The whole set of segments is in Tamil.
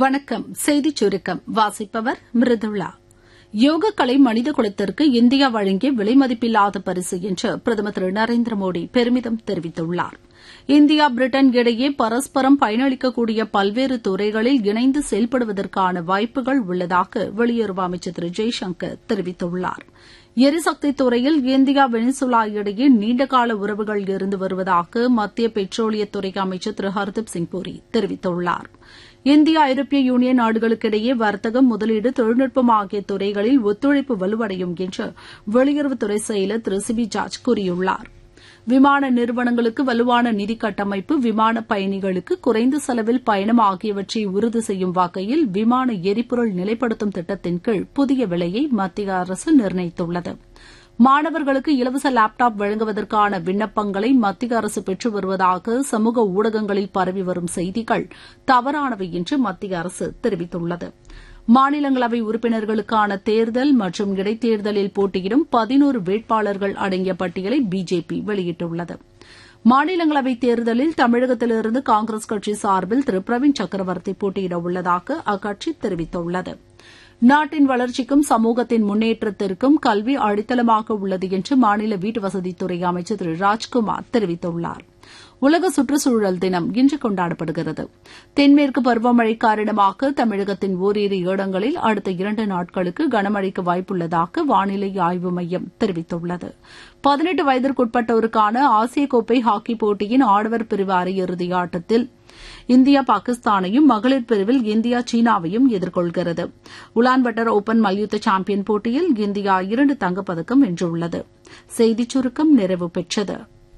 வணக்கம் செய்திச் சுருக்கம் வாசிப்பவர் மிருதுளா யோகக்கலை மனித குலத்திற்கு இந்தியா வழங்கிய விலைமதிப்பில்லாத பரிசு என்று பிரதமர் திரு நரேந்திர மோடி பெருமிதம் தெரிவித்துள்ளார் இந்தியா பிரிட்டன் இடையே பரஸ்பரம் பயனளிக்கக்கூடிய பல்வேறு துறைகளில் இணைந்து செயல்படுவதற்கான வாய்ப்புகள் உள்ளதாக வெளியுறவு அமைச்சர் திரு ஜெய்சங்கர் தெரிவித்துள்ளார் எரிசக்தி துறையில் இந்தியா வெனிசுலா இடையே நீண்டகால உறவுகள் இருந்து வருவதாக மத்திய பெட்ரோலியத்துறை அமைச்சர் திரு ஹர்தீப் சிங் பூரி தெரிவித்துள்ளார் இந்தியா ஐரோப்பிய யூனியன் நாடுகளுக்கிடையே வர்த்தகம் முதலீடு தொழில்நுட்பம் ஆகிய துறைகளில் ஒத்துழைப்பு வலுவடையும் என்று வெளியுறவுத்துறை செயலர் திரு சிபி ஜார்ஜ் கூறியுள்ளார் விமான நிறுவனங்களுக்கு வலுவான நிதி கட்டமைப்பு விமான பயணிகளுக்கு குறைந்த செலவில் பயணம் ஆகியவற்றை உறுதி செய்யும் வகையில் விமான எரிபொருள் நிலைப்படுத்தும் திட்டத்தின் கீழ் புதிய விலையை மத்திய அரசு நிர்ணயித்துள்ளது மாணவர்களுக்கு இலவச லேப்டாப் வழங்குவதற்கான விண்ணப்பங்களை மத்திய அரசு பெற்று வருவதாக சமூக ஊடகங்களில் பரவி வரும் செய்திகள் தவறானவை என்று மத்திய அரசு தெரிவித்துள்ளது மாநிலங்களவை உறுப்பினர்களுக்கான தேர்தல் மற்றும் இடைத்தேர்தலில் போட்டியிடும் பதினோரு வேட்பாளர்கள் அடங்கிய பட்டியலை பிஜேபி வெளியிட்டுள்ளது மாநிலங்களவை தேர்தலில் தமிழகத்திலிருந்து காங்கிரஸ் கட்சி சார்பில் திரு பிரவீன் சக்கரவர்த்தி போட்டியிட உள்ளதாக அக்கட்சி தெரிவித்துள்ளது நாட்டின் வளர்ச்சிக்கும் சமூகத்தின் முன்னேற்றத்திற்கும் கல்வி அடித்தளமாக உள்ளது என்று மாநில வீட்டுவசதித்துறை அமைச்சர் திரு ராஜ்குமார் தெரிவித்துள்ளார் உலக சுற்றுச்சூழல் தினம் இன்று கொண்டாடப்படுகிறது தென்மேற்கு பருவமழை காரணமாக தமிழகத்தின் ஓரிரு இடங்களில் அடுத்த இரண்டு நாட்களுக்கு கனமழைக்கு வாய்ப்புள்ளதாக வானிலை ஆய்வு மையம் தெரிவித்துள்ளது பதினெட்டு வயதிற்குட்பட்டோருக்கான ஆசிய கோப்பை ஹாக்கி போட்டியின் ஆடவர் பிரிவு அரையிறுதி ஆட்டத்தில் இந்தியா பாகிஸ்தானையும் மகளிர் பிரிவில் இந்தியா சீனாவையும் எதிர்கொள்கிறது உலான்பட்டர் ஓபன் மல்யுத்த சாம்பியன் போட்டியில் இந்தியா இரண்டு தங்கப்பதக்கம் வென்றுள்ளது செய்திச் சுருக்கம் நிறைவு பெற்றது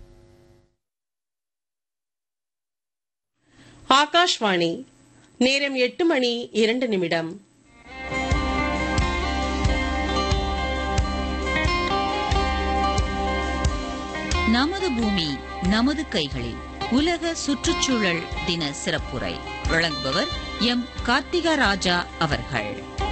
ஆகாஷ்வாணி நேரம் எட்டு மணி இரண்டு நிமிடம் நமது பூமி நமது கைகளில் உலக சுற்றுச்சூழல் தின சிறப்புரை வழங்குபவர் எம் கார்த்திகா ராஜா அவர்கள்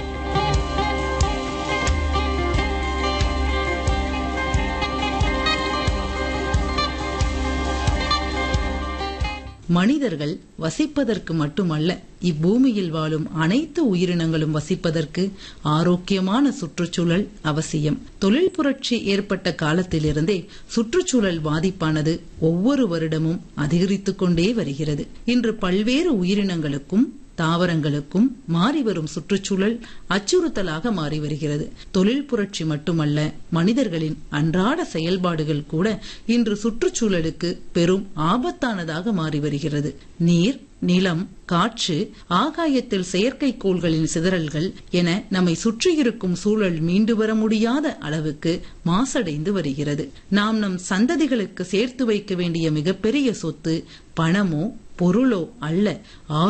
மனிதர்கள் வசிப்பதற்கு மட்டுமல்ல இப்பூமியில் வாழும் அனைத்து உயிரினங்களும் வசிப்பதற்கு ஆரோக்கியமான சுற்றுச்சூழல் அவசியம் தொழில் புரட்சி ஏற்பட்ட காலத்திலிருந்தே சுற்றுச்சூழல் பாதிப்பானது ஒவ்வொரு வருடமும் அதிகரித்துக் கொண்டே வருகிறது இன்று பல்வேறு உயிரினங்களுக்கும் தாவரங்களுக்கும் மாறிவரும் சுற்றுச்சூழல் அச்சுறுத்தலாக மாறி வருகிறது தொழில் புரட்சி மட்டுமல்ல மனிதர்களின் அன்றாட செயல்பாடுகள் கூட இன்று சுற்றுச்சூழலுக்கு பெரும் ஆபத்தானதாக மாறி வருகிறது நீர் நிலம் காற்று ஆகாயத்தில் செயற்கைக்கோள்களின் சிதறல்கள் என நம்மை சுற்றியிருக்கும் சூழல் மீண்டு வர முடியாத அளவுக்கு மாசடைந்து வருகிறது நாம் நம் சந்ததிகளுக்கு சேர்த்து வைக்க வேண்டிய மிகப்பெரிய சொத்து பணமோ பொருளோ அல்ல